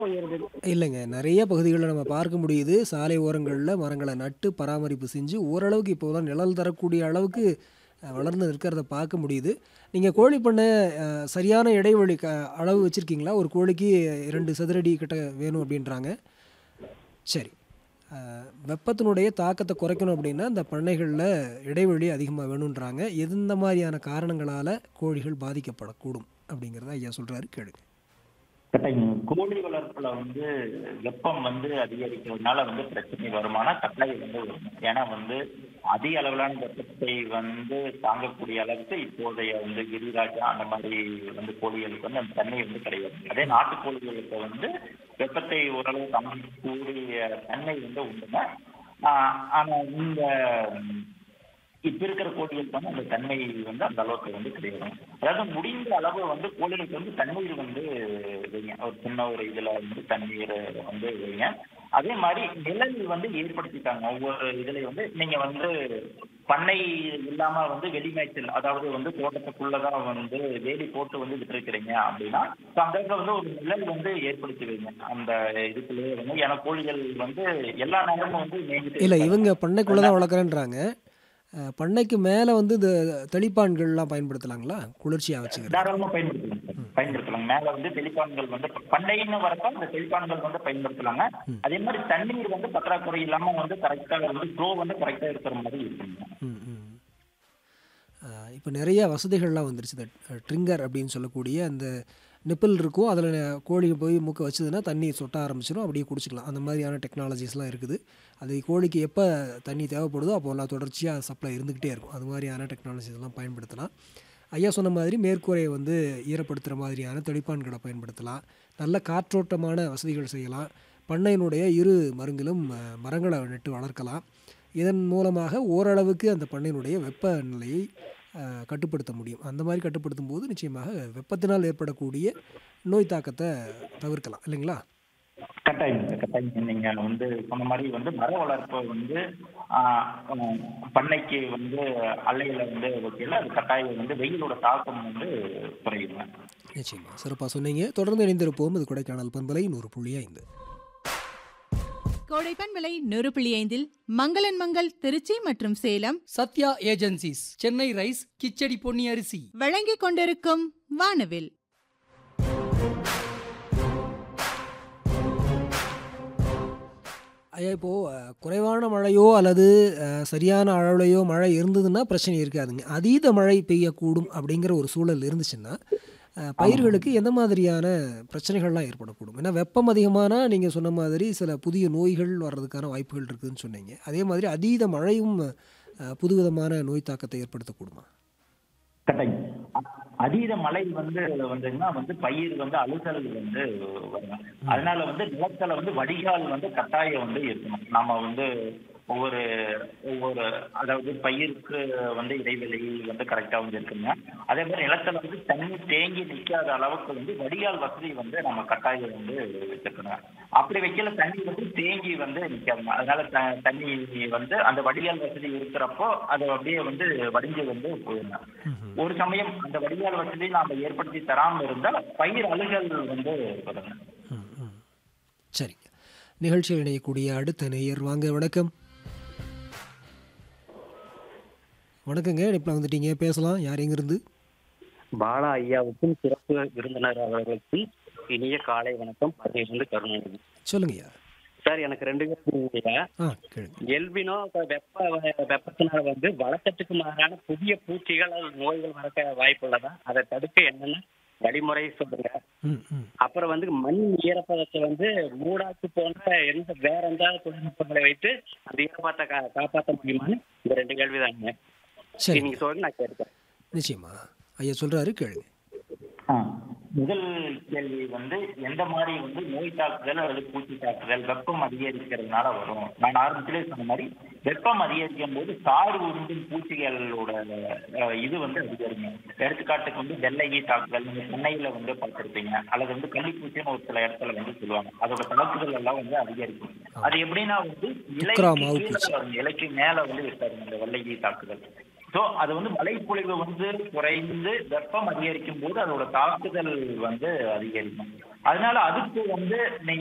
உயருது இல்லைங்க நிறைய பகுதிகளில் நம்ம பார்க்க முடியுது சாலை ஓரங்களில் மரங்களை நட்டு பராமரிப்பு செஞ்சு ஓரளவுக்கு இப்போதான் நிழல் தரக்கூடிய அளவுக்கு அஹ், வளர்ந்து நிற்கிறத பார்க்க முடியுது நீங்கள் கோழி பண்ணை அஹ், சரியான இடைவெளி க அளவு வச்சுருக்கீங்களா ஒரு கோழிக்கு இரண்டு சதுரடி கிட்ட வேணும் அப்படின்றாங்க சரி அஹ், வெப்பத்தினுடைய தாக்கத்தை குறைக்கணும் அப்படின்னா இந்த பண்ணைகளில் இடைவெளி அதிகமாக வேணுன்றாங்க எந்த மாதிரியான காரணங்களால் கோழிகள் பாதிக்கப்படக்கூடும் அப்படிங்கிறத ஐயா சொல்கிறாரு கேளுங்க கட்டாயம் கோழி வளர்ப்புல வந்து வெப்பம் வந்து அதிகரிக்கிறதுனால வந்து பிரச்சனை வருமானா கட்டாயம் வந்து வரும் ஏன்னா வந்து அதிக அளவிலான வெப்பத்தை வந்து தாங்கக்கூடிய அளவுக்கு இப்போதைய வந்து கிரிராஜா அந்த மாதிரி வந்து கோழிகளுக்கு வந்து அந்த தன்மை வந்து கிடையாது அதே நாட்டுக்கோழிகளுக்கு வந்து வெப்பத்தை ஓரளவு தாங்கக்கூடிய தன்மை வந்து உண்டுங்க ஆஹ் ஆனா இந்த இப்ப இருக்கிற கோழிகளுக்கு வந்து அந்த தன்மை வந்து அந்த அளவுக்கு வந்து கிடையாது அதாவது முடிந்த அளவு வந்து கோழிகளுக்கு வந்து தண்ணீர் வந்து வைங்க ஒரு சின்ன ஒரு இதுல வந்து தண்ணீர் வந்து வைங்க அதே மாதிரி நிழல் வந்து ஏற்படுத்திட்டாங்க ஒவ்வொரு இதுல வந்து நீங்க வந்து பண்ணை இல்லாம வந்து வெளி மேய்ச்சல் அதாவது வந்து தோட்டத்துக்குள்ளதான் வந்து வேலி போட்டு வந்து விட்டுருக்கிறீங்க அப்படின்னா so அந்த இடத்துல வந்து ஒரு நிழல் வந்து ஏற்படுத்தி வைங்க அந்த இதுக்குள்ளேயே வந்து ஏன்னா கோழிகள் வந்து எல்லா நேரமும் வந்து மேய்ஞ்சிட்டு இல்லை இருக்காது. இவங்க பண்ணைக்குள்ளே தான் வளர்க்குறேன்றாங்க அஹ், பண்ணைக்கு மேலே வந்து இந்த தெளிப்பான்கள்லாம் பயன்படுத்தலாங்களா குளிர்ச்சியாக வச்சுக்கிறது தாராளமா பயன்படுத்தலாம் சார். பயன்படுத்தலாம் மேல வந்து தெளிப்பான்கள் வந்து பண்டைன்னு வரப்ப அந்த தெளிப்பான்கள் வந்து பயன்படுத்தலாங்க அதே மாதிரி தண்ணீர் வந்து பற்றாக்குறை இல்லாம வந்து கரெக்டா வந்து ஃப்ளோ வந்து கரெக்டா இருக்கிற மாதிரி இருக்குங்க ம் ம் இப்போ நிறைய வசதிகள்லாம் வந்துருச்சு இந்த ட்ரிங்கர் அப்படின்னு சொல்லக்கூடிய அந்த நிப்பிள் இருக்கும் அதில் கோழி போய் மூக்க வச்சதுன்னா தண்ணி சொட்ட ஆரம்பிச்சிடும் அப்படியே குடிச்சிக்கலாம் அந்த மாதிரியான டெக்னாலஜிஸ்லாம் இருக்குது அது கோழிக்கு எப்போ தண்ணி தேவைப்படுதோ அப்போல்லாம் தொடர்ச்சியாக சப்ளை இருந்துக்கிட்டே இருக்கும் அது மாதிரியான டெக்னாலஜிஸ்லாம் பயன்படுத்தலாம் ஐயா சொன்ன மாதிரி மேற்கூரையை வந்து ஈரப்படுத்துகிற மாதிரியான தெளிப்பான்களை பயன்படுத்தலாம் நல்ல காற்றோட்டமான வசதிகள் செய்யலாம் பண்ணையினுடைய இரு மருங்கிலும் அஹ், மரங்களை நட்டு வளர்க்கலாம் இதன் மூலமாக ஓரளவுக்கு அந்த பண்ணையினுடைய வெப்பநிலையை அஹ், கட்டுப்படுத்த முடியும் அந்த மாதிரி கட்டுப்படுத்தும் போது நிச்சயமாக வெப்பத்தினால் ஏற்படக்கூடிய நோய் தாக்கத்தை தவிர்க்கலாம் இல்லைங்களா கட்டாயம் சார், கட்டாயம் நீங்க வந்து சொன்ன மாதிரி வந்து மர வளர்ப்பை வந்து ஆஹ், ஆஹ், பண்ணைக்கு வந்து அள்ளையில வந்து வைக்கல அது கட்டாயம் வந்து வெயிலோட தாக்கம் வந்து குறையுங்க நிச்சயமாக சிறப்பாக சொன்னீங்க தொடர்ந்து இணைந்திருப்போம் இது கொடைக்கானல் பண்பலை நூறு புள்ளி ஐந்து கோடைப்பன் விலை நூறு புள்ளி ஐந்தில் மங்களன் மங்கள் திருச்சி மற்றும் சேலம் சத்யா ஏஜென்சிஸ் சென்னை ரைஸ் கிச்சடி பொன்னி அரிசி வழங்கிக் கொண்டிருக்கும் வானவில் ஐயா இப்போது குறைவான மழையோ அல்லது அஹ், சரியான அளவுலையோ மழை இருந்ததுன்னா பிரச்சனை இருக்காதுங்க அதீத மழை பெய்யக்கூடும் அப்படிங்கிற ஒரு சூழல் இருந்துச்சுன்னா அஹ், பயிர்களுக்கு எந்த மாதிரியான பிரச்சனைகள்லாம் ஏற்படக்கூடும் ஏன்னா வெப்பம் அதிகமானா நீங்கள் சொன்ன மாதிரி சில புதிய நோய்கள் வர்றதுக்கான வாய்ப்புகள் இருக்குதுன்னு சொன்னீங்க அதே மாதிரி அதீத மழையும் அஹ், புதுவிதமான நோய் தாக்கத்தை ஏற்படுத்தக்கூடுமா கட்டாயம் அ- அதீத மழை வந்து வந்துன்னா வந்து பயிர் வந்து அழுகல் வந்து வரும் அதனால வந்து நிலத்துல வந்து வடிகால் வந்து கட்டாயம் வந்து இருக்கணும் நாம வந்து ஒவ்வொரு ஒவ்வொரு அதாவது பயிருக்கு வந்து இடைவெளி வந்து கரெக்டா வந்து இருக்குங்க அதே மாதிரி நிலத்துல வந்து தண்ணி தேங்கி நிக்காத அளவுக்கு வந்து வடிகால் வசதி வந்து நம்ம கட்டாயம் வந்து வச்சிருக்கணும் அப்படி வைக்கல தண்ணி வந்து தேங்கி வந்து நிக்காதுங்க அதனால த- தண்ணி வந்து அந்த வடிகால் வசதி இருக்கிறப்போ அது அப்படியே வந்து வடிஞ்சு வந்து போயிருங்க ஒரு சமயம் அந்த வடிகால் வசதி நாம ஏற்படுத்தி தராம இருந்தா பயிர் அழுகல் வந்து வருங்க ம், ம். சரிங்க நிகழ்ச்சியில் இணையக்கூடிய அடுத்த நேயர் வாங்க வணக்கம் வணக்கங்க இப்போ வந்துட்டீங்க பேசலாம் யார் எங்கிருந்து பாலா ஐயாவுக்கும் சிறப்பு விருந்தினர் அவர்களுக்கும் இனிய காலை வணக்கம் பதிலிருந்து கருணாநிதி சொல்லுங்கய்யா சார் எனக்கு ரெண்டு பேர் ஆ கேளுங்க எல்பினோ இப்ப வெப்ப வெப்பத்தினால வந்து வளர்த்தட்டுக்கு மாறான புதிய பூச்சிகள் அல்லது நோய்கள் வரக்க வாய்ப்புள்ளதா அதை தடுக்க என்னென்ன வழிமுறை சொல்லுங்க ம் ம் அப்புறம் வந்து மண் ஈரப்பதத்தை வந்து மூடாக்கு போன்ற எந்த வேற எந்த தொழில்நுட்பங்களை வைத்து அந்த ஈரப்பதத்தை கா காப்பாற்ற முடியுமான்னு இந்த ரெண்டு கேள்விதாங்க சரி நீங்க சொல்லுங்க நான் கேட்கிறேன் நிச்சயமா ஐயா சொல்றாரு கேளுங்க ஆ. முதல் கேள்வி வந்து எந்த மாதிரி வந்து நோய் தாக்குதல் அல்லது பூச்சி தாக்குதல் வெப்பம் அதிகரிக்கிறதுனால வரும் நான் ஆரம்பத்திலே சொன்ன மாதிரி வெப்பம் அதிகரிக்கும் போது சாறு உறிஞ்சும் பூச்சிகளோட அஹ், இது வந்து அதிகரிக்கும் எடுத்துக்காட்டுக்கு வந்து வெள்ளை ஈ தாக்குதல் நீங்க சென்னையில வந்து பார்த்திருப்பீங்க அல்லது வந்து கள்ளிப்பூச்சின்னு ஒரு சில இடத்துல வந்து சொல்லுவாங்க அதோட தாக்குதல் எல்லாம் வந்து அதிகரிக்கும் அது எப்படின்னா வந்து துக்ரா இலைக்கு மாவு கீழே பூச்சி. வரும், இலைக்கு மேல வந்து இருக்காது இந்த வெள்ளை ஈ தாக்குதல் ஸோ அது வந்து மழைப்பொழிவு வந்து குறைந்து வெப்பம் அதிகரிக்கும் போது அதோட தாக்குதல் வந்து அதிகரிக்கும் அதனால அதுக்கு வந்து நீங்க